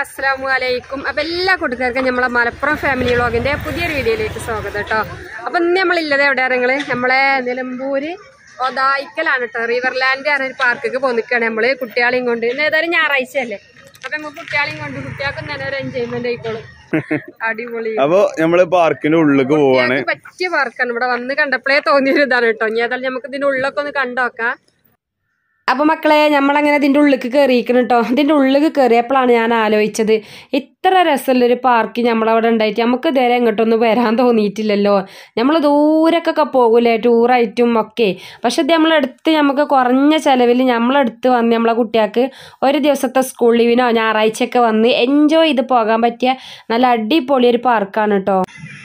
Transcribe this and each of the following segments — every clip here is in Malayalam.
അസ്സാമു അലൈക്കും അപ്പം എല്ലാ കൂട്ടുകാർക്കും നമ്മളെ മലപ്പുറം ഫാമിലി വ്ളോഗിന്റെ പുതിയൊരു വീഡിയോയിലേക്ക് സ്വാഗതം കേട്ടോ അപ്പം ഇന്ന് നമ്മളില്ലത് എവിടെയാ നിങ്ങള് നമ്മളെ നിലമ്പൂര് ഒതായിക്കലാണ് കേട്ടോ റിവർലാൻഡ് പറഞ്ഞ ഒരു പാർക്കൊക്കെ പോന്നിക്കാണ് നമ്മള് കുട്ടികളെയും കൊണ്ട് ഇന്ന് ഏതായാലും ഞായറാഴ്ച അല്ലേ അപ്പൊ നമുക്ക് കുട്ടികളെയും കൊണ്ട് കുട്ടികൾക്കും തന്നെ ഒരു എൻജോയ്മെന്റ് ആയിക്കോളും അടിപൊളി അപ്പൊ നമ്മള് പാർക്കിന്റെ ഉള്ളിലേക്ക് പോവാണ് കുട്ടികൾക്ക് പറ്റിയ പാർക്കാണ് ഇവിടെ വന്ന് കണ്ടപ്പോഴേ തോന്നിയൊരു ഇതാണ് കേട്ടോ ഇനി ഏതായാലും നമുക്ക് ഇതിന്റെ ഉള്ളിലൊക്കെ ഒന്ന് കണ്ടോക്കാം അപ്പൊ മക്കളെ നമ്മളങ്ങനെ ഇതിന്റെ ഉള്ളിലേക്ക് കയറിയിരിക്കണം കേട്ടോ ഇതിന്റെ ഉള്ളിലേക്ക് കയറിയപ്പോഴാണ് ഞാൻ ആലോചിച്ചത് ഇത്ര രസമുള്ളൊരു പാർക്ക് നമ്മളവിടെ ഉണ്ടായിട്ട് നമുക്ക് ഇതുവരെ ഇങ്ങോട്ടൊന്നും വരാൻ തോന്നിയിട്ടില്ലല്ലോ നമ്മൾ ദൂരക്കൊക്കെ പോകൂലേ ടൂറായിട്ടും ഒക്കെ പക്ഷെ ഇത് നമ്മളെടുത്ത് നമുക്ക് കുറഞ്ഞ ചെലവിൽ നമ്മളെടുത്ത് വന്ന് നമ്മളെ കുട്ടികൾക്ക് ഒരു ദിവസത്തെ സ്കൂൾ ലീവിനോ ഞായറാഴ്ചയൊക്കെ വന്ന് എൻജോയ് ചെയ്ത് പോകാൻ പറ്റിയ നല്ല അടിപൊളി ഒരു പാർക്കാണ് കേട്ടോ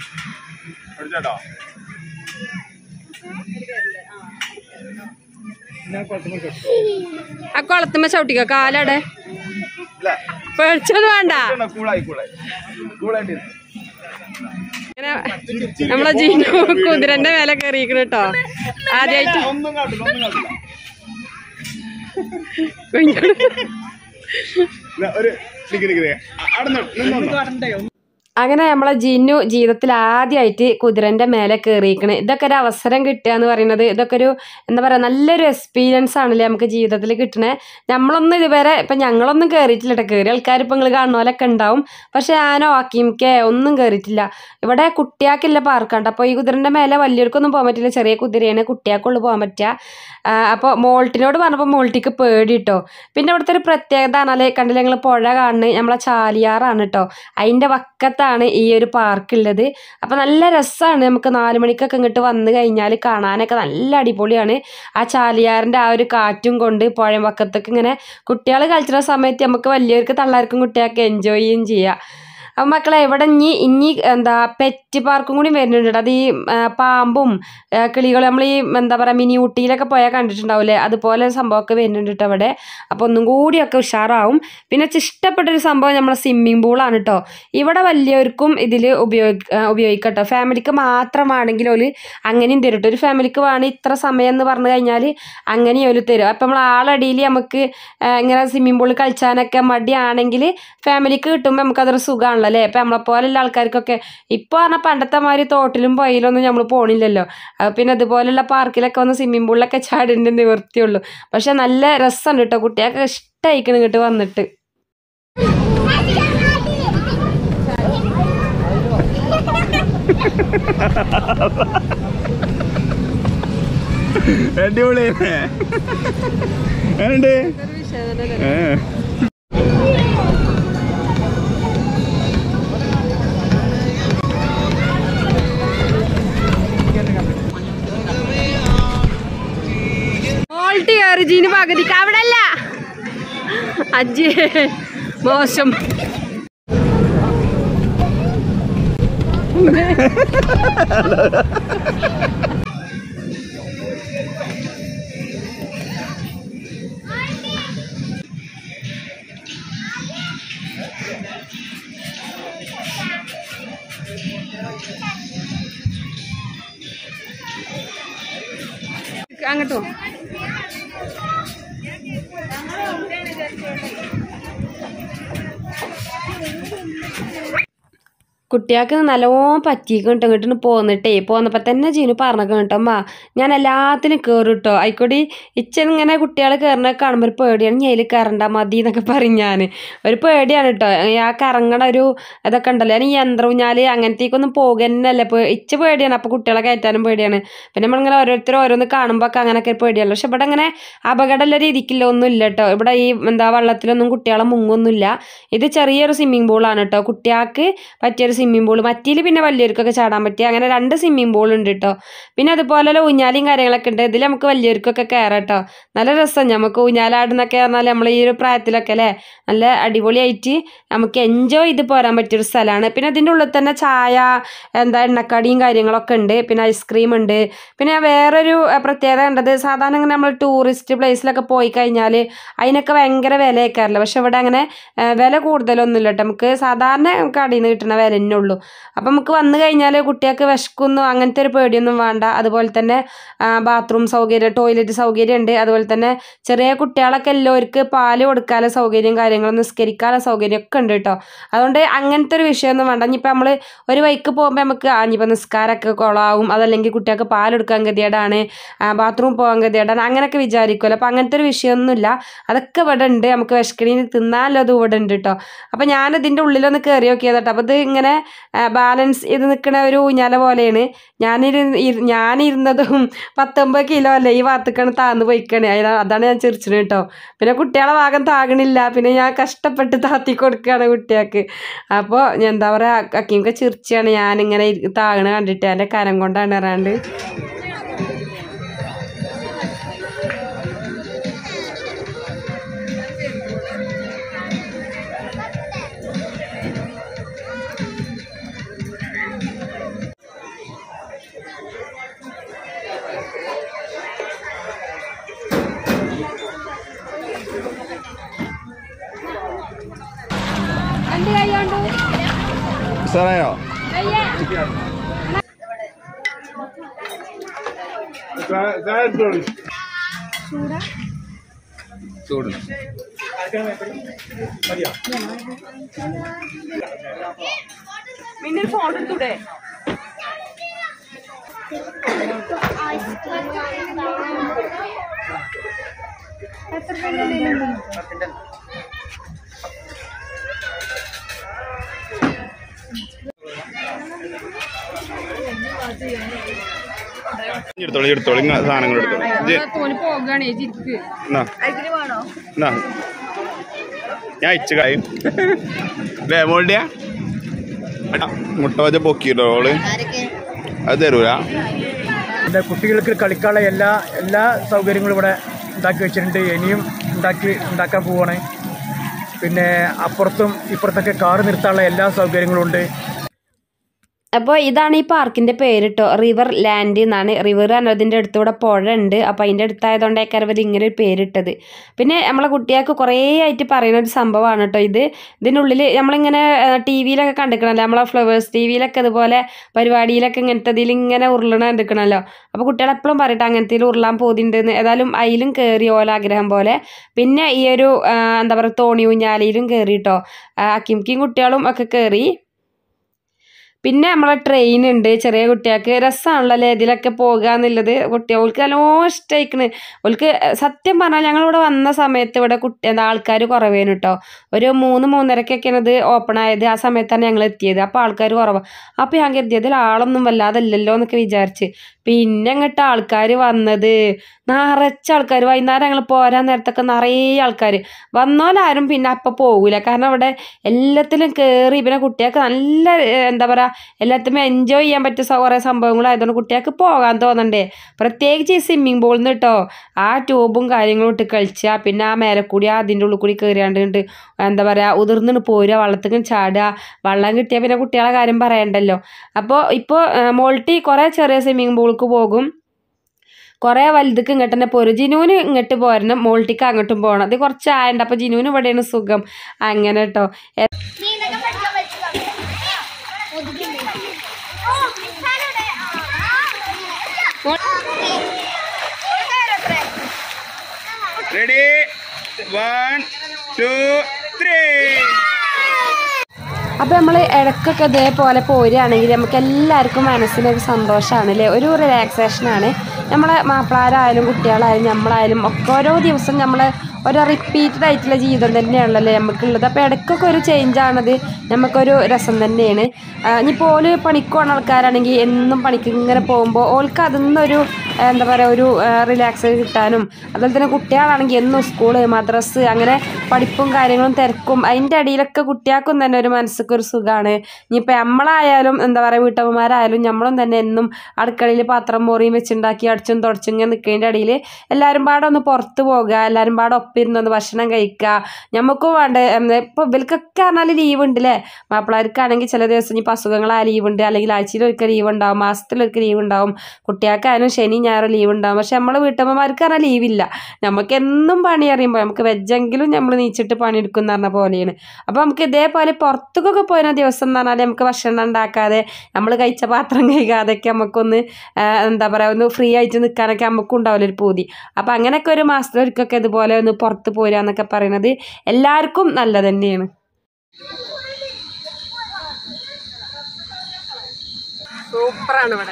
ആ കുളത്തുമ്മ ചവിട്ടിക്കോ കാലടെ പേടിച്ചൊന്നും വേണ്ട ഇങ്ങനെ നമ്മളെ ജീനു കുതിരന്റെ മേലെ കയറിയിരിക്കണം കേട്ടോ ആദ്യമായിട്ട് ഒന്നും കാട്ടില്ല ഒന്നും കാട്ടില്ല ഒരു നിക്ക് നിക്ക് നിക്ക്. അവിടെ നിന്ന് നിന്നോ. അങ്ങനെ നമ്മളെ ജിന്നു ജീവിതത്തിൽ ആദ്യമായിട്ട് കുതിരന്റെ മേലെ കയറിയിരിക്കണ് ഇതൊക്കെ ഒരു അവസരം കിട്ടുക എന്ന് പറയുന്നത് ഇതൊക്കെ ഒരു എന്താ പറയുക നല്ലൊരു എക്സ്പീരിയൻസ് ആണല്ലേ നമുക്ക് ജീവിതത്തിൽ കിട്ടണേ നമ്മളൊന്നും ഇതുവരെ ഇപ്പം ഞങ്ങളൊന്നും കയറിയിട്ടില്ല കേട്ടോ കയറിയ ആൾക്കാർ ഇപ്പം നിങ്ങൾ കാണുന്ന പോലൊക്കെ ഉണ്ടാവും പക്ഷെ ഞാനോ അക്കീംക്കെ ഒന്നും കയറിയിട്ടില്ല ഇവിടെ കുട്ടിയാക്കില്ല പാർക്കാണ്ട് അപ്പോൾ ഈ കുതിരൻ്റെ മേലെ വലിയവർക്കൊന്നും പോകാൻ പറ്റില്ല ചെറിയ കുതിരയാണ് കുട്ടിയാക്കുള്ളൂ പോകാൻ പറ്റുക അപ്പോൾ മോൾട്ടിനോട് പറഞ്ഞപ്പോൾ മോൾട്ടിക്ക് പേടി കേട്ടോ പിന്നെ ഇവിടുത്തെ ഒരു പ്രത്യേകത പറഞ്ഞാൽ കണ്ടില്ല ഞങ്ങൾ പുഴ കാണുന്നത് നമ്മളെ ചാലിയാറാണ് കേട്ടോ അതിൻ്റെ വക്കത്താണ് ഈ ഒരു പാർക്ക് ഉള്ളത് അപ്പോൾ നല്ല രസമാണ് നമുക്ക് നാല് മണിക്കൊക്കെ ഇങ്ങോട്ട് വന്നു കഴിഞ്ഞാൽ കാണാനൊക്കെ നല്ല അടിപൊളിയാണ് ആ ചാലിയാറിൻ്റെ ആ ഒരു കാറ്റും കൊണ്ട് പുഴ വക്കത്തൊക്കെ ഇങ്ങനെ കുട്ടികൾ കളിച്ചിരുന്ന സമയത്ത് നമുക്ക് വലിയവർക്ക് തള്ളാർക്കും കുട്ടികൾക്ക് എൻജോയ് ചെയ്യുകയും ചെയ്യാം അപ്പം മക്കളെ ഇവിടെ ഇനി ഇനി എന്താ പെറ്റ് പാർക്കും കൂടി വരുന്നുണ്ട് ട്ടോ. അത് ഈ ആ, പാമ്പും ആ, കിളികളും നമ്മൾ ഈ എന്താ പറയുക മിനി ഊട്ടിയിലൊക്കെ പോയാൽ കണ്ടിട്ടുണ്ടാവില്ലേ അതുപോലെ ഒരു സംഭവമൊക്കെ വരുന്നുണ്ട് കേട്ടോ അവിടെ അപ്പോൾ ഒന്നും കൂടിയൊക്കെ ഉഷാറാവും പിന്നെ ഇച്ച് ഇഷ്ടപ്പെട്ടൊരു സംഭവം നമ്മളെ സ്വിമ്മിംഗ് പൂളാണ് കേട്ടോ ഇവിടെ വലിയവർക്കും ഇതിൽ ഉപയോഗി ആ, ഉപയോഗിക്കാം കേട്ടോ ഫാമിലിക്ക് മാത്രമാണെങ്കിൽ ഒരു അങ്ങനെയും തരും കേട്ടോ ഒരു ഫാമിലിക്ക് വേണമെങ്കിൽ ഇത്ര സമയം എന്ന് പറഞ്ഞു കഴിഞ്ഞാൽ അങ്ങനെയും ഒരു തരും അപ്പം നമ്മൾ ആളടിയിൽ നമുക്ക് ആ, ഇങ്ങനെ സ്വിമ്മിംഗ് പൂളിൽ കളിച്ചാനൊക്കെ മടിയാണെങ്കിൽ ഫാമിലിക്ക് കിട്ടുമ്പോൾ നമുക്കതൊരു സുഖമാണല്ലോ അല്ലേ ഇപ്പം നമ്മളെ പോലെയുള്ള ആൾക്കാർക്കൊക്കെ ഇപ്പോൾ പറഞ്ഞാൽ പണ്ടത്തെ മാതിരി തോട്ടിലും പൊയിലൊന്നും നമ്മൾ പോണില്ലല്ലോ അപ്പൊ പിന്നെ അതുപോലെയുള്ള പാർക്കിലൊക്കെ വന്ന് സ്വിമ്മിംഗ് പൂളിലൊക്കെ ചാടിൻ്റെ നിവൃത്തിയുള്ളൂ പക്ഷെ നല്ല രസമുണ്ട് കേട്ടോ കുട്ടികൾക്ക് ഇഷ്ടമായിക്കണം ഇങ്ങോട്ട് വന്നിട്ട് അടിപൊളിയല്ലേ എങ്ങനുണ്ട് ഏ. മോൾട്ടി കയറി ജീന് പകുതിക്ക് അവിടെ അല്ല അജ്ജേ മോശം അങ്ങോട്ടോ കുട്ടികൾക്ക് നല്ലോണം പറ്റിക്കും കേട്ടോ ഇങ്ങോട്ട് പോന്നിട്ടേ പോന്നപ്പോൾ തന്നെ ജീനു പറഞ്ഞേക്കും കേട്ടോ അമ്മ ഞാൻ എല്ലാത്തിനും കയറും കേട്ടോ ആയിക്കോട്ടെ ഇച്ചൻ ഇങ്ങനെ കുട്ടികൾ കയറുന്ന കാണുമ്പോൾ ഒരു പേടിയാണ് ഞാൻ അതിൽ കയറണ്ട മതി എന്നൊക്കെ പറയും ഞാൻ ഒരു പേടിയാണ് കേട്ടോ ആ കറങ്ങണ ഒരു ഇതൊക്കെ ഉണ്ടല്ലോ ഞാൻ ഈ യന്ത്രൂഞ്ഞാൽ അങ്ങനത്തേക്കൊന്നും പോകുന്നല്ലേ ഇപ്പോൾ ഇച്ച പേടിയാണ് അപ്പോൾ കുട്ടികളെ കയറ്റാനും പേടിയാണ് പിന്നെ നമ്മളിങ്ങനെ ഓരോരുത്തർ ഓരോന്ന് കാണുമ്പോൾ ഒക്കെ അങ്ങനെയൊക്കെ ഒരു പേടിയല്ലോ പക്ഷെ ഇവിടെ അങ്ങനെ അപകടമുള്ള രീതിക്കില്ല ഒന്നും ഇല്ല കേട്ടോ ഇവിടെ ഈ എന്താ വെള്ളത്തിലൊന്നും കുട്ടികളെ മുങ്ങൊന്നുമില്ല ഇത് ചെറിയൊരു സ്വിമ്മിംഗ് പൂളാണ് കേട്ടോ കുട്ടികൾക്ക് പറ്റിയൊരു സ്വിമ്മിംഗ് പൂൾ മറ്റിയിൽ പിന്നെ വലിയവർക്കൊക്കെ ചാടാൻ പറ്റിയ അങ്ങനെ രണ്ട് സ്വിമ്മിംഗ് പൂൾ ഉണ്ട് കേട്ടോ പിന്നെ അതുപോലെ ഊഞ്ഞാലിയും കാര്യങ്ങളൊക്കെ ഉണ്ട് ഇതിൽ നമുക്ക് വലിയവർക്കൊക്കെ കയറാം കേട്ടോ നല്ല രസം നമുക്ക് ഊഞ്ഞാലാടുന്നൊക്കെ പറഞ്ഞാൽ നമ്മൾ ഈ ഒരു പ്രായത്തിലൊക്കെ അല്ലേ നല്ല അടിപൊളിയായിട്ട് നമുക്ക് എൻജോയ് ചെയ്ത് പോരാൻ പറ്റിയൊരു സ്ഥലമാണ് പിന്നെ അതിൻ്റെ ഉള്ളിൽ തന്നെ ചായ എന്താ എണ്ണക്കടിയും കാര്യങ്ങളൊക്കെ ഉണ്ട് പിന്നെ ഐസ്ക്രീം ഉണ്ട് പിന്നെ വേറൊരു അഹ്, പ്രത്യേകത ഉണ്ടത് സാധാരണ ഇങ്ങനെ നമ്മൾ ടൂറിസ്റ്റ് പ്ലേസിലൊക്കെ പോയി കഴിഞ്ഞാൽ അതിനൊക്കെ ഭയങ്കര വില കേൾക്കാറില്ല പക്ഷെ ഇവിടെ അങ്ങനെ അഹ്, വില കൂടുതലൊന്നുമില്ല കേട്ടോ നമുക്ക് സാധാരണ കടയിൽ നിന്ന് കിട്ടുന്ന വില തന്നെ ഉള്ളൂ അപ്പം നമുക്ക് വന്നു കഴിഞ്ഞാൽ കുട്ടികൾക്ക് വിശക്കുന്നു അങ്ങനത്തെ ഒരു പേടിയൊന്നും വേണ്ട അതുപോലെ തന്നെ ബാത്റൂം സൗകര്യം ടോയ്ലറ്റ് സൗകര്യം ഉണ്ട് അതുപോലെ തന്നെ ചെറിയ കുട്ടികളൊക്കെ എല്ലാവർക്ക് പാല് കൊടുക്കാനുള്ള സൗകര്യം കാര്യങ്ങളും നിസ്കരിക്കാനുള്ള സൗകര്യം ഒക്കെ ഉണ്ട് കേട്ടോ അതുകൊണ്ട് അങ്ങനത്തെ ഒരു വിഷയമൊന്നും വേണ്ട ഇനിയിപ്പോൾ നമ്മൾ ഒരു വൈക്ക് പോകുമ്പോൾ നമുക്ക് ആ ഇനിയിപ്പോൾ നിസ്കാരമൊക്കെ കുളമാവും അതല്ലെങ്കിൽ കുട്ടികൾക്ക് പാലെടുക്കാൻ ഗതികേടാണ് ബാത്റൂം പോകാൻ ഗതികേടാണ് അങ്ങനെയൊക്കെ വിചാരിക്കുമല്ലോ അപ്പോൾ അങ്ങനത്തെ ഒരു വിഷയമൊന്നുമില്ല അതൊക്കെ ഇവിടെ ഉണ്ട് നമുക്ക് വിശക്കണീന് തിന്നാലത് ഇവിടെ ഉണ്ട് കേട്ടോ അപ്പോൾ ഞാൻ ഇതിൻ്റെ ഉള്ളിലൊന്ന് കയറി നോക്കിയത് കേട്ടോ അപ്പോൾ ഇത് ഇങ്ങനെ ബാലൻസ് ചെയ്ത് നിൽക്കുന്ന ഒരു ഊഞ്ഞാല പോലെയാണ് ഞാനിരു ഇരു- ഞാനിരുന്നതും പത്തൊമ്പത് കിലോ അല്ലേ ഈ ഭാഗത്തേക്കാണ് താന്ന് പോയിക്കണേ അതാ- അതാണ് ഞാൻ ചിരിച്ചത് കേട്ടോ പിന്നെ കുട്ടികളെ ഭാഗം താകണില്ല പിന്നെ ഞാൻ കഷ്ടപ്പെട്ട് താത്തി കൊടുക്കുകയാണ് കുട്ടികൾക്ക് അപ്പോൾ എന്താ പറയുക അക്കീമൊക്കെ ചിരിച്ചാണ് ഞാനിങ്ങനെ ഇരി- താകണ കണ്ടിട്ട് എൻ്റെ കരം കൊണ്ടാണ് പറയാണ്ട് സാറായോ ചൂട് പിന്നെ ഫോൺ എടുത്തൂടെ എടുത്തോളി എടുത്തോളി ഇങ്ങ സാധനങ്ങൾ എടുത്തോളി ഇത് തോന്നി പോകാണേ ജിക്ക് എന്നാ എന്നാ ഞാൻ ഇച്ച കായും അല്ലേ മോളുടെയാ എടാ, മുട്ട വച്ച പൊക്കിയിട്ടോ ഓള് അത് തരൂല പിന്നെ കുട്ടികൾക്ക് കളിക്കാനുള്ള എല്ലാ എല്ലാ സൗകര്യങ്ങളും ഇവിടെ ഉണ്ടാക്കി വെച്ചിട്ടുണ്ട് ഇനിയും ഉണ്ടാക്കി ഉണ്ടാക്കാൻ പോവാണ് പിന്നെ അപ്പുറത്തും ഇപ്പുറത്തൊക്കെ കാറ് നിർത്താനുള്ള എല്ലാ സൗകര്യങ്ങളും ഉണ്ട് അപ്പോൾ ഇതാണ് ഈ പാർക്കിൻ്റെ പേര് കേട്ടോ റിവർ ലാൻഡ് എന്നാണ് റിവർ എന്നതിൻ്റെ അടുത്തൂടെ പുഴ ഉണ്ട് അപ്പോൾ അതിൻ്റെ അടുത്തായതുകൊണ്ടേക്കാരം അവർ ഇങ്ങനെ ഒരു പേരിട്ടത് പിന്നെ നമ്മളെ കുട്ടികൾക്ക് കുറേ ആയിട്ട് പറയുന്ന ഒരു സംഭവമാണ് കേട്ടോ ഇത് ഇതിനുള്ളിൽ നമ്മളിങ്ങനെ ടി വിയിലൊക്കെ കണ്ടിക്കണല്ലോ നമ്മളെ ഫ്ലവേഴ്സ് ടി വിയിലൊക്കെ ഇതുപോലെ പരിപാടിയിലൊക്കെ ഇങ്ങനത്തെ ഇതിൽ ഇങ്ങനെ ഉരുളണ കണ്ടിക്കണല്ലോ അപ്പോൾ കുട്ടികൾ എപ്പോഴും പറയട്ടെ അങ്ങനത്തെ ഉരുളാൻ പോകുന്നുണ്ടെന്ന് ഏതായാലും അതിലും കയറി ഓല ആഗ്രഹം പോലെ പിന്നെ ഈ ഒരു ആ, എന്താ പറയുക തോണി ഊഞ്ഞാലിയിലും കയറി കേട്ടോ അക്കിംകിയും കുട്ടികളും ഒക്കെ കയറി പിന്നെ നമ്മളെ ട്രെയിൻ ഉണ്ട് ചെറിയ കുട്ടികൾക്ക് രസമാണല്ലോ അല്ലേ ഇതിലൊക്കെ പോകുക എന്നുള്ളത് കുട്ടികൾക്ക് നല്ലോണം ഇഷ്ടമായിക്കണ് ഓൾക്ക് സത്യം പറഞ്ഞാൽ ഞങ്ങളിവിടെ വന്ന സമയത്ത് ഇവിടെ കുട്ടി എന്താ ആൾക്കാർ കുറവേനു കേട്ടോ ഒരു മൂന്ന് മൂന്നരക്കൊക്കെയാണ് ഇത് ഓപ്പൺ ആയത് ആ സമയത്താണ് ഞങ്ങൾ എത്തിയത് അപ്പോൾ ആൾക്കാർ കുറവാണ് അപ്പോൾ ഞാൻ കരുതിയതിൽ ആളൊന്നും വല്ലാതെ ഇല്ലല്ലോ എന്നൊക്കെ വിചാരിച്ച് പിന്നെ അങ്ങോട്ട് ആൾക്കാർ വന്നത് നിറച്ച ആൾക്കാർ വൈകുന്നേരം ഞങ്ങൾ പോരാൻ നേരത്തൊക്കെ നിറയെ ആൾക്കാർ വന്നോലാരും പിന്നെ അപ്പം പോകില്ല കാരണം അവിടെ എല്ലാത്തിലും കയറി പിന്നെ കുട്ടികൾക്ക് നല്ല ഏഹ്, എന്താ പറയുക എല്ലാത്തിനും എൻജോയ് ചെയ്യാൻ പറ്റിയ സ- കുറേ സംഭവങ്ങളായതുകൊണ്ട് കുട്ടികൾക്ക് പോകാൻ തോന്നണ്ടേ പ്രത്യേകിച്ച് ഈ സ്വിമ്മിങ് പൂളിൽ നിന്ന് കേട്ടോ ആ ട്യൂബും കാര്യങ്ങളും ഇട്ട് കളിച്ചുക പിന്നെ ആ മേലെ കൂടി അതിൻ്റെ ഉള്ളിൽ കൂടി കയറിയാണ്ട് ഉണ്ട് എന്താ പറയുക ഉതിർന്നിട്ട് പോരുക വള്ളത്തിനും ചാടുക വള്ളം കിട്ടിയാൽ പിന്നെ കുട്ടികളെ കാര്യം പറയണ്ടല്ലോ അപ്പോൾ ഇപ്പോൾ മോൾട്ടി കുറേ ചെറിയ സ്വിമ്മിങ് പൂൾക്ക് പോകും കുറേ വലുതൊക്കെ ഇങ്ങോട്ട് തന്നെ പോരും ജിനുവിന് ഇങ്ങോട്ട് പോരണം മോൾട്ടിക്ക് അങ്ങോട്ടും പോകണം അത് കുറച്ച് ആയുണ്ട് അപ്പോൾ ജിനുവിന് ഇവിടെയാണ് സുഖം അങ്ങനെ കേട്ടോ നീന്തക്കം പഠിക്കാൻ പറ്റില്ല ഓ നിസാനോടെ റെഡി വൺ ടു ത്രീ അപ്പോൾ നമ്മൾ ഇടയ്ക്കൊക്കെ ഇതേപോലെ പോരുകയാണെങ്കിൽ നമുക്ക് എല്ലാവർക്കും മനസ്സിനൊരു സന്തോഷമാണ് അല്ലേ ഒരു റിലാക്സേഷനാണ് നമ്മളെ മാപ്പിളാരായാലും കുട്ടികളായാലും നമ്മളായാലും ഒക്കെ ഓരോ ദിവസം നമ്മൾ ഓരോ റിപ്പീറ്റഡ് ആയിട്ടുള്ള ജീവിതം തന്നെയാണല്ലോ നമുക്കുള്ളത് അപ്പോൾ ഇടയ്ക്കൊക്കെ ഒരു ചേഞ്ച് ആണത് നമുക്കൊരു രസം തന്നെയാണ് ആ, ഇനിയിപ്പോൾ ഓല് പണിക്ക് പോകുന്ന ആൾക്കാരാണെങ്കിൽ എന്നും പണിക്ക് ഇങ്ങനെ പോകുമ്പോൾ ഓൾക്ക് അതിൽ നിന്നൊരു ആ, എന്താ പറയുക ഒരു റിലാക്സ് കിട്ടാനും അതുപോലെ തന്നെ കുട്ടികളാണെങ്കിൽ എന്നും സ്കൂള് മദ്രസ് അങ്ങനെ പഠിപ്പും കാര്യങ്ങളും തിരക്കും അതിൻ്റെ അടിയിലൊക്കെ കുട്ടികൾക്കും തന്നെ ഒരു മനസ്സിക്ക് ഒരു സുഖമാണ് ഇനിയിപ്പോൾ നമ്മളായാലും എന്താ പറയുക വീട്ടമ്മമാരായാലും നമ്മളും തന്നെ എന്നും അടുക്കളയിൽ പാത്രം മോറിയും വെച്ചുണ്ടാക്കി അടിച്ചും തുടച്ചും ഇങ്ങനെ നിൽക്കുന്നതിൻ്റെ അടിയിൽ എല്ലാവരും പാടെ ഒന്ന് പുറത്ത് പോകുക എല്ലാവരും പാടെ ഒപ്പം ഇരുന്നൊന്ന് ഭക്ഷണം കഴിക്കുക നമുക്കും വേണ്ട ഇപ്പോൾ ഇവൽക്കൊക്കെ പറഞ്ഞാൽ ലീവ് ഉണ്ട് അല്ലേ മാപ്പിളാർക്കാണെങ്കിൽ ചില ദിവസം ഇനി അസുഖങ്ങൾ ആ ലീവ് ഉണ്ട് അല്ലെങ്കിൽ ആഴ്ചയിൽ ഒരിക്കൽ ലീവ് ഉണ്ടാവും മാസത്തിലൊരിക്കൽ ലീവ് ഉണ്ടാവും കുട്ടികൾക്കായാലും ശനി ഞായറും ലീവ് ഉണ്ടാവും പക്ഷെ നമ്മളെ വീട്ടമ്മമാർക്ക് പറഞ്ഞാൽ ലീവില്ല നമുക്ക് എന്നും പണി അറിയുമ്പോൾ നമുക്ക് വെജെങ്കിലും നമ്മൾ നീച്ചിട്ട് പണിയെടുക്കും എന്ന് പറഞ്ഞ പോലെയാണ് അപ്പോൾ നമുക്ക് ഇതേപോലെ പുറത്തേക്കൊക്കെ പോയിരുന്ന ദിവസം എന്ന് പറഞ്ഞാൽ നമുക്ക് ഭക്ഷണം ഉണ്ടാക്കാതെ നമ്മൾ കഴിച്ച പാത്രം കഴുകാതൊക്കെ നമുക്കൊന്ന് ആ, എന്താ പറയുക ഒന്ന് ഫ്രീ ആയിട്ട് നിൽക്കാനൊക്കെ നമുക്കും ഉണ്ടാവില്ല ഒരു പൂതി അപ്പോൾ അങ്ങനെയൊക്കെ ഒരു മാസത്തിലൊരിക്കൊക്കെ ഇതുപോലെ ഒന്ന് പുറത്ത് പോരുക എന്നൊക്കെ പറയുന്നത് എല്ലാവർക്കും നല്ലത് തന്നെയാണ് സൂപ്പറാണ് ഇവിടെ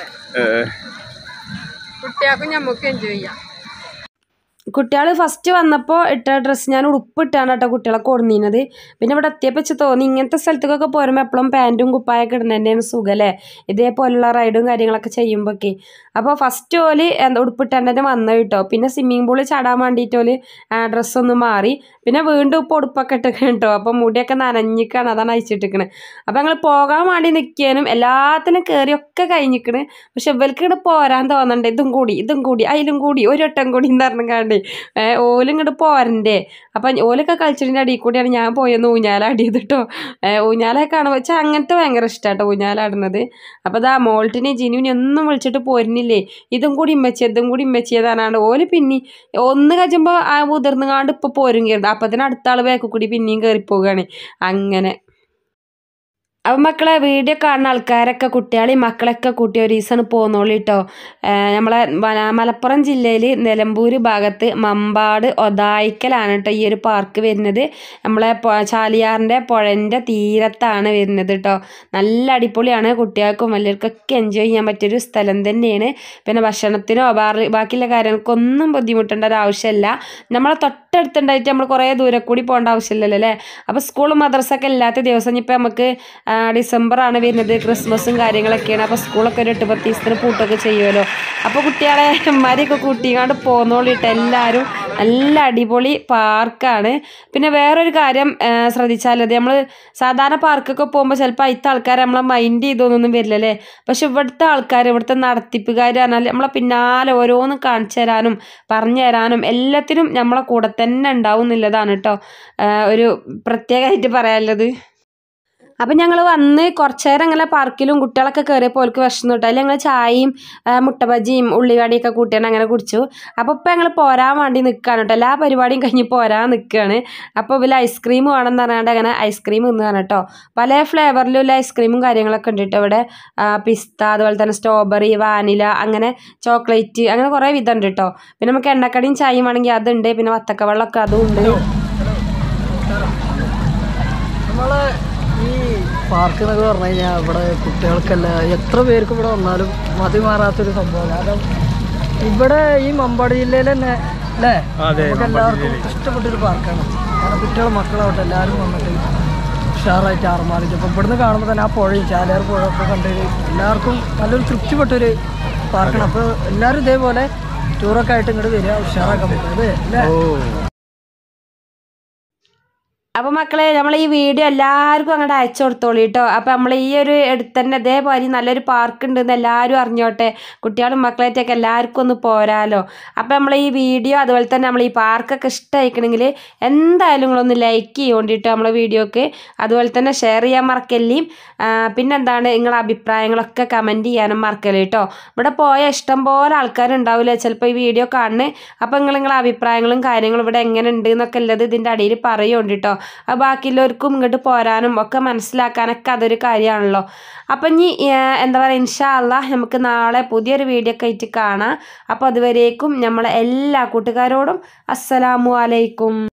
കുട്ടികൾക്കും ഞമ്മക്കും എൻജോയ് ചെയ്യാം കുട്ടികൾ ഫസ്റ്റ് വന്നപ്പോൾ ഇട്ട ഡ്രസ്സ് ഞാൻ ഉടുപ്പിട്ടാണ് കേട്ടോ കുട്ടികളെ കൊടുന്നിരുന്നത് പിന്നെ ഇവിടെ എത്തിയപ്പോൾ വെച്ച് തോന്നി ഇങ്ങനത്തെ സ്ഥലത്തേക്കൊക്കെ പോരുമ്പോൾ എപ്പോഴും പാൻറ്റും കുപ്പായൊക്കെ ഇടുന്നതന്നെയാണ് സുഖമല്ലേ ഇതേപോലുള്ള റൈഡും കാര്യങ്ങളൊക്കെ ചെയ്യുമ്പോഴൊക്കെ അപ്പോൾ ഫസ്റ്റ് ഓല് എന്താ ഉടുപ്പിട്ടാണ്ട് വന്നത് കേട്ടോ പിന്നെ സ്വിമ്മിംഗ് പൂളിൽ ചാടാൻ വേണ്ടിയിട്ട് ഓല് ഡ്രസ്സൊന്ന് മാറി പിന്നെ വീണ്ടും ഇപ്പോൾ ഉടുപ്പൊക്കെ ഇട്ടിട്ട് കേട്ടോ അപ്പോൾ മുടിയൊക്കെ നനഞ്ഞിക്കാണ് അതാണ് അയച്ചിട്ടിക്കണത് അപ്പോൾ ഞങ്ങൾ പോകാൻ വേണ്ടി നിൽക്കാനും എല്ലാത്തിനും കയറിയൊക്കെ കഴിഞ്ഞിക്കണ് പക്ഷെ ഇവർക്ക് ഇവിടെ പോരാൻ തോന്നണ്ടേ ഇതും കൂടി ഇതും കൂടി അതിലും കൂടി ഒരു വട്ടം കൂടി എന്ന് പറഞ്ഞാണ്ട് ഓലും ഇങ്ങോട്ട് പോരണ്ടേ അപ്പം ഓലൊക്കെ കളിച്ചതിൻ്റെ അടിയിൽ കൂടിയാണ് ഞാൻ പോയെന്ന് ഊഞ്ഞാലാടിയത് കേട്ടോ ഊഞ്ഞാലൊക്കെ കാണുമ്പോൾ വെച്ചാൽ അങ്ങനത്തെ ഭയങ്കര ഇഷ്ടമാട്ടോ ഊഞ്ഞാലാടുന്നത് അപ്പോൾ ഇതാ മോൾട്ടിനെ ജിനുവിനെ ഒന്നും വിളിച്ചിട്ട് പോരുന്നില്ലേ ഇതും കൂടി ഇമ്മച്ചി ഇതും കൂടി ഇമ്മച്ചി ഏതാനാണ് ഓല് പിന്നെ ഒന്ന് കഴിയുമ്പോൾ ആ മുതിർന്നുകാണ്ട് ഇപ്പോൾ പോരും കയറുന്നത് അപ്പത്തിന് അടുത്ത ആൾ ബാക്കിൽ കൂടി പിന്നെയും കയറി പോവുകയാണ് അങ്ങനെ അപ്പം മക്കളെ വീഡിയോ കാണുന്ന ആൾക്കാരൊക്കെ കുട്ടികളെയും മക്കളൊക്കെ കൂട്ടി ഒരു ദിവസം പോന്നോളി കേട്ടോ നമ്മളെ വന- മലപ്പുറം ജില്ലയിൽ നിലമ്പൂർ ഭാഗത്ത് മമ്പാട് ഒതായിക്കലാണ് കേട്ടോ ഈ ഒരു പാർക്ക് വരുന്നത് നമ്മളെ പൊ- ചാലിയാറിൻ്റെ പുഴൻ്റെ തീരത്താണ് വരുന്നത് കേട്ടോ നല്ല അടിപൊളിയാണ് കുട്ടികൾക്കും വലിയവർക്കൊക്കെ എൻജോയ് ചെയ്യാൻ പറ്റിയൊരു സ്ഥലം തന്നെയാണ് പിന്നെ ഭക്ഷണത്തിനോ ബാറി ബാക്കിയുള്ള കാര്യങ്ങൾക്കൊന്നും ബുദ്ധിമുട്ടേണ്ട ഒരു ആവശ്യമില്ല നമ്മളെ തൊട്ടടുത്തുണ്ടായിട്ട് നമ്മൾ കുറേ ദൂരെ കൂടി പോകേണ്ട ആവശ്യമില്ലല്ലോ അല്ലേ അപ്പോൾ സ്കൂളും മദ്രസൊക്കെ ഇല്ലാത്ത ദിവസം ഇനിയിപ്പോൾ നമുക്ക് ആ, ഡിസംബറാണ് വരുന്നത് ക്രിസ്മസും കാര്യങ്ങളൊക്കെയാണ് അപ്പോൾ സ്കൂളൊക്കെ ഒരു എട്ട് പത്ത് ദിവസത്തിന് പൂട്ടൊക്കെ ചെയ്യുമല്ലോ അപ്പോൾ കുട്ടികളെ ഉമ്മാരെയൊക്കെ കൂട്ടിക്കാണ്ട് പോന്നോളിട്ട് എല്ലാവരും നല്ല അടിപൊളി പാർക്കാണ് പിന്നെ വേറൊരു കാര്യം ആ, ശ്രദ്ധിച്ചാലത് നമ്മൾ സാധാരണ പാർക്കൊക്കെ പോകുമ്പോൾ ചിലപ്പോൾ അതിലത്തെ ആൾക്കാർ നമ്മളെ മൈൻഡ് ചെയ്തൊന്നും വരില്ലല്ലേ പക്ഷെ ഇവിടുത്തെ ആൾക്കാർ ഇവിടുത്തെ നടത്തിപ്പുകാർ പറഞ്ഞാൽ നമ്മളെ പിന്നാലെ ഓരോന്നും കാണിച്ചു തരാനും പറഞ്ഞു തരാനും എല്ലാത്തിനും നമ്മളെ കൂടെ തന്നെ ഉണ്ടാവും എന്നുള്ളതാണ് കേട്ടോ ആ, ഒരു പ്രത്യേകമായിട്ട് പറയാനുള്ളത് അപ്പം ഞങ്ങൾ വന്ന് കുറച്ച് നേരം ഇങ്ങനെ പാർക്കിലും കുട്ടികളൊക്കെ കയറിയപ്പോൾ ഓർക്ക് വിഷമം കിട്ടും അതിൽ ഞങ്ങൾ ചായയും ആ, മുട്ടബജിയും ഉള്ളിവടിയൊക്കെ കൂട്ടിയാണ് അങ്ങനെ കുടിച്ചു അപ്പോൾ ഇപ്പം ഞങ്ങൾ പോരാൻ വേണ്ടി നിൽക്കുകയാണ് കേട്ടോ എല്ലാ പരിപാടിയും കഴിഞ്ഞ് പോരാൻ നിൽക്കുകയാണ് അപ്പോൾ ഇവർ ഐസ്ക്രീം വേണമെന്ന് പറഞ്ഞാണ്ട് അങ്ങനെ ഐസ്ക്രീം തിന്നുകയാണ് കേട്ടോ പല ഫ്ലേവറിലുള്ള ഐസ്ക്രീമും കാര്യങ്ങളൊക്കെ ഉണ്ട് കേട്ടോ ഇവിടെ പിസ്ത അതുപോലെ തന്നെ സ്ട്രോബെറി വാനില അങ്ങനെ ചോക്ലേറ്റ് അങ്ങനെ കുറേ വിധം ഉണ്ട് കേട്ടോ പിന്നെ നമുക്ക് എണ്ണക്കടിയും ചായയും വേണമെങ്കിൽ അതുണ്ട് പിന്നെ വത്തക്ക വെള്ളമൊക്കെ അതും ഉണ്ട് നമ്മൾ ഈ പാർക്ക് എന്നൊക്കെ പറഞ്ഞു കഴിഞ്ഞാൽ ഇവിടെ കുട്ടികൾക്കല്ല എത്ര പേർക്ക് ഇവിടെ വന്നാലും മതി മാറാത്തൊരു സംഭവം കാരണം ഇവിടെ ഈ മമ്പാട് ജില്ലയിൽ തന്നെ അല്ലേ അതെ, നമുക്ക് എല്ലാവർക്കും ഇഷ്ടപ്പെട്ടൊരു പാർക്കാണ് കാരണം കുട്ടികൾ മക്കളാവട്ടെ എല്ലാവരും വന്നിട്ട് ഉഷാറായിട്ട് ആർമാറിച്ച് അപ്പോൾ ഇവിടുന്ന് കാണുമ്പോൾ തന്നെ ആ പുഴയും ചാലിയാർ പുഴ ഒക്കെ കണ്ടൊരു എല്ലാവർക്കും നല്ലൊരു തൃപ്തിപ്പെട്ടൊരു പാർക്കാണ് അപ്പോൾ എല്ലാവരും ഇതേപോലെ ടൂറൊക്കെ ആയിട്ട് ഇങ്ങോട്ട് വരിക ഉഷാറാക്കാൻ പറ്റും അല്ലേ അല്ലേ അപ്പോൾ മക്കളെ നമ്മൾ ഈ വീഡിയോ എല്ലാവർക്കും അങ്ങോട്ട് അയച്ചു കൊടുത്തോളൂ കേട്ടോ അപ്പോൾ നമ്മൾ ഈ ഒരു അടുത്ത് തന്നെ ഇതേപോലെ നല്ലൊരു പാർക്ക് ഉണ്ടെന്ന് എല്ലാവരും അറിഞ്ഞോട്ടെ കുട്ടികളും മക്കളായിട്ടൊക്കെ എല്ലാവർക്കും ഒന്ന് പോരാലോ അപ്പോൾ നമ്മൾ ഈ വീഡിയോ അതുപോലെ തന്നെ നമ്മൾ ഈ പാർക്കൊക്കെ ഇഷ്ടമായിക്കണമെങ്കിൽ എന്തായാലും നിങ്ങളൊന്ന് ലൈക്ക് ചെയ്യോണ്ടിട്ടോ നമ്മളെ വീഡിയോക്ക് അതുപോലെ തന്നെ ഷെയർ ചെയ്യാൻ മറക്കല്ലേയും പിന്നെന്താണ് നിങ്ങളെ അഭിപ്രായങ്ങളൊക്കെ കമൻറ്റ് ചെയ്യാനും മറക്കല്ലേ കേട്ടോ ഇവിടെ പോയ ഇഷ്ടം പോലെ ആൾക്കാരുണ്ടാവില്ല ചിലപ്പോൾ ഈ വീഡിയോ കാണുന്നത് അപ്പോൾ നിങ്ങൾ നിങ്ങളെ അഭിപ്രായങ്ങളും കാര്യങ്ങളും ഇവിടെ എങ്ങനെ ഉണ്ട് എന്നൊക്കെ ഉള്ളത് ഇതിൻ്റെ അടിയിൽ പറയുന്നുണ്ട് കേട്ടോ അപ്പോൾ ബാക്കിയുള്ളവർക്കും ഇങ്ങോട്ട് പോരാനും ഒക്കെ മനസ്സിലാക്കാനൊക്കെ അതൊരു കാര്യമാണല്ലോ അപ്പം ഇനി ഏർ, എന്താ പറയുക ഇൻഷാ അല്ലാ നമുക്ക് നാളെ പുതിയൊരു വീഡിയോ ഒക്കെ ആയിട്ട് കാണാം അപ്പോൾ അതുവരേക്കും നമ്മളെ എല്ലാ കൂട്ടുകാരോടും അസ്സലാമു അലൈക്കും